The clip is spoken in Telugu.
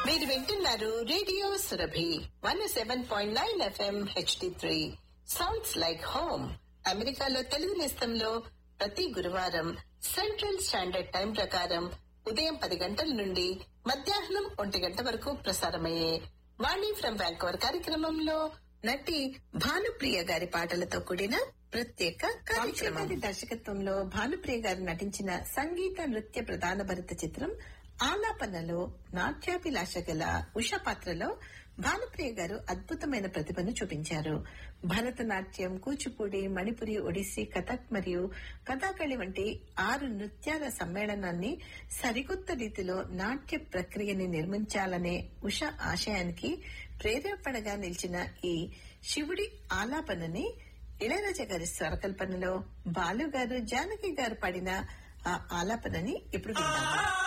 మీరు వింటున్నారు radio Surabhi one seven point nine FM HD three sounds like home అమెరికాలో తెలుగు నేస్తంలో ప్రతి గురువారం సెంట్రల్ స్టాండర్డ్ టైం ప్రకారం ఉదయం పది గంటల నుండి మధ్యాహ్నం ఒంటి గంట వరకు ప్రసారమయ్యే వాణి ఫ్రం బ్యాంకోవర్ కార్యక్రమంలో నటి భానుప్రియ గారి పాటలతో కూడిన ప్రత్యేక కార్యక్రమం దర్శకత్వంలో భానుప్రియ గారు నటించిన సంగీత నృత్య ప్రధాన భరిత చిత్రం ఆలాపనలో నాట్యాభిలాష గల ఉష పాత్రలో భానుప్రియ గారు అద్భుతమైన ప్రతిభను చూపించారు భరతనాట్యం కూచిపూడి మణిపురి ఒడిస్సీ కథక్ మరియు కథాకళి వంటి ఆరు నృత్యాల సమ్మేళనాన్ని సరికొత్త రీతిలో నాట్య ప్రక్రియని నిర్మించాలనే ఉష ఆశయానికి ప్రేరేపణగా నిలిచిన ఈ శివుడి ఆలాపనని ఇళయరాజా గారి స్వరకల్పనలో బాలు గారు జానకి గారు పాడిన ఆ ఆలాపనని ఇప్పుడు విందాము